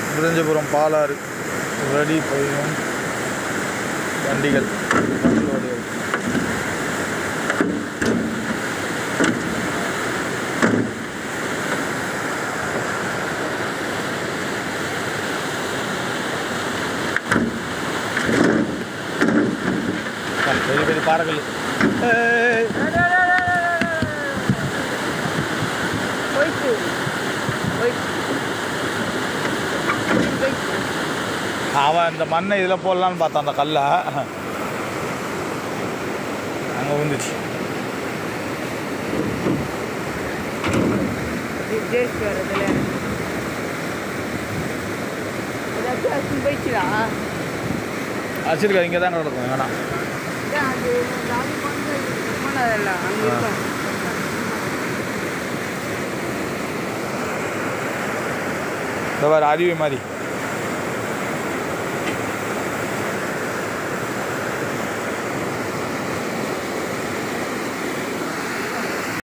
விருஞ்சபுரம் பாலாறு வழி போயும் வண்டிகள் வண்டியோடைய ஆ, பெரிய பெரிய பாறைகள் ஏய் போயிட்டு போயிட்டு போயிட்டு அவன் இந்த மண்ணை இதில் போடலான்னு பார்த்தான் அந்த கல்லை அங்கே வந்துச்சு ஜேசி வரதுல ஏதாச்சும் அரிசி போயிடுச்சுடா அரிசிருக்கா இங்கே தான் கிடக்கும் வேணாம் அதான் அது ராவி கொண்டு போனதில்ல அங்கே ஆ. இருக்கும் இந்த மாதிரி அருவி மாதிரி